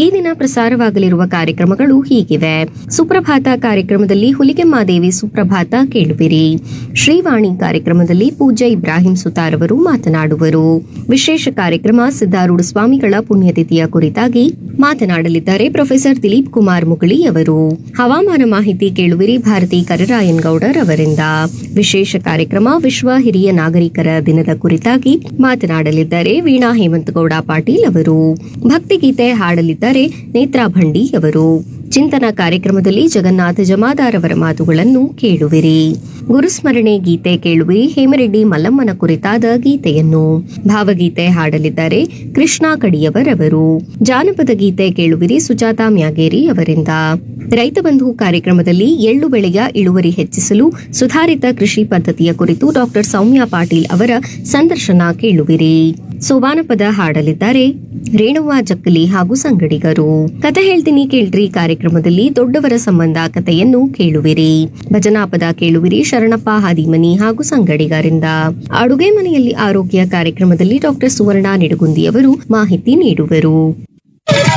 ದಿನ ಪ್ರಸಾರವಾಗಲಿರುವ ಕಾರ್ಯಕ್ರಮಗಳು ಹೀಗಿವೆ ಸುಪ್ರಭಾತ ಕಾರ್ಯಕ್ರಮದಲ್ಲಿ ಹುಲಿಗೆಮ್ಮಾದೇವಿ ಸುಪ್ರಭಾತ ಕೇಳುವಿರಿ ಶ್ರೀವಾಣಿ ಕಾರ್ಯಕ್ರಮದಲ್ಲಿ ಪೂಜ್ಯ ಇಬ್ರಾಹಿಂ ಸುತಾರ್ ಅವರು ಮಾತನಾಡುವರು ವಿಶೇಷ ಕಾರ್ಯಕ್ರಮ ಸಿದ್ದಾರೂಢ ಸ್ವಾಮಿಗಳ ಪುಣ್ಯತಿಥಿಯ ಕುರಿತಾಗಿ ಮಾತನಾಡಲಿದ್ದಾರೆ ಪ್ರೊಫೆಸರ್ ದಿಲೀಪ್ ಕುಮಾರ್ ಮುಗಳಿ ಅವರು ಹವಾಮಾನ ಮಾಹಿತಿ ಕೇಳುವಿರಿ ಭಾರತಿ ಕರರಾಯನ್ ಗೌಡರ್ ಅವರಿಂದ ವಿಶೇಷ ಕಾರ್ಯಕ್ರಮ ವಿಶ್ವ ಹಿರಿಯ ನಾಗರಿಕರ ದಿನದ ಕುರಿತಾಗಿ ಮಾತನಾಡಲಿದ್ದಾರೆ ವೀಣಾ ಹೇಮಂತಗೌಡ ಪಾಟೀಲ್ ಅವರು ಭಕ್ತಿಗೀತೆ ಹಾಡಲಿದ್ದಾರೆ ನೇತ್ರಾ ಭಂಡಿ ಅವರು ಚಿಂತನ ಕಾರ್ಯಕ್ರಮದಲ್ಲಿ ಜಗನ್ನಾಥ ಜಮಾದಾರ್ ಅವರ ಮಾತುಗಳನ್ನು ಕೇಳುವಿರಿ ಗುರುಸ್ಮರಣೆ ಗೀತೆ ಕೇಳುವಿರಿ ಹೇಮರೆಡ್ಡಿ ಮಲ್ಲಮ್ಮನ ಕುರಿತಾದ ಗೀತೆಯನ್ನು ಭಾವಗೀತೆ ಹಾಡಲಿದ್ದಾರೆ ಕೃಷ್ಣ ಕಡಿಯವರ್ ಅವರು ಜಾನಪದ ಗೀತೆ ಕೇಳುವಿರಿ ಸುಜಾತಾ ಮ್ಯಾಗೇರಿ ಅವರಿಂದ ರೈತ ಬಂಧು ಕಾರ್ಯಕ್ರಮದಲ್ಲಿ ಎಳ್ಳು ಬೆಳೆಯ ಇಳುವರಿ ಹೆಚ್ಚಿಸಲು ಸುಧಾರಿತ ಕೃಷಿ ಪದ್ಧತಿಯ ಕುರಿತು ಡಾಕ್ಟರ್ ಸೌಮ್ಯ ಪಾಟೀಲ್ ಅವರ ಸಂದರ್ಶನ ಕೇಳುವಿರಿ ಸೋಬಾನಪದ ಹಾಡಲಿದ್ದಾರೆ ರೇಣುವ ಜಕ್ಕಲಿ ಹಾಗೂ ಸಂಗಡಿಗರು ಕತೆ ಹೇಳ್ತೀನಿ ಕೇಳ್ರಿ ಕಾರ್ಯಕ್ರಮದಲ್ಲಿ ದೊಡ್ಡವರ ಸಂಬಂಧ ಕಥೆಯನ್ನು ಕೇಳುವಿರಿ ಭಜನಾಪದ ಕೇಳುವಿರಿ ಶರಣಪ್ಪ ಹಾದಿಮನಿ ಹಾಗೂ ಸಂಗಡಿಗರಿಂದ ಅಡುಗೆ ಮನೆಯಲ್ಲಿ ಆರೋಗ್ಯ ಕಾರ್ಯಕ್ರಮದಲ್ಲಿ ಡಾಕ್ಟರ್ ಸುವರ್ಣ ನಿಡುಗುಂದಿ ಅವರು ಮಾಹಿತಿ ನೀಡುವರು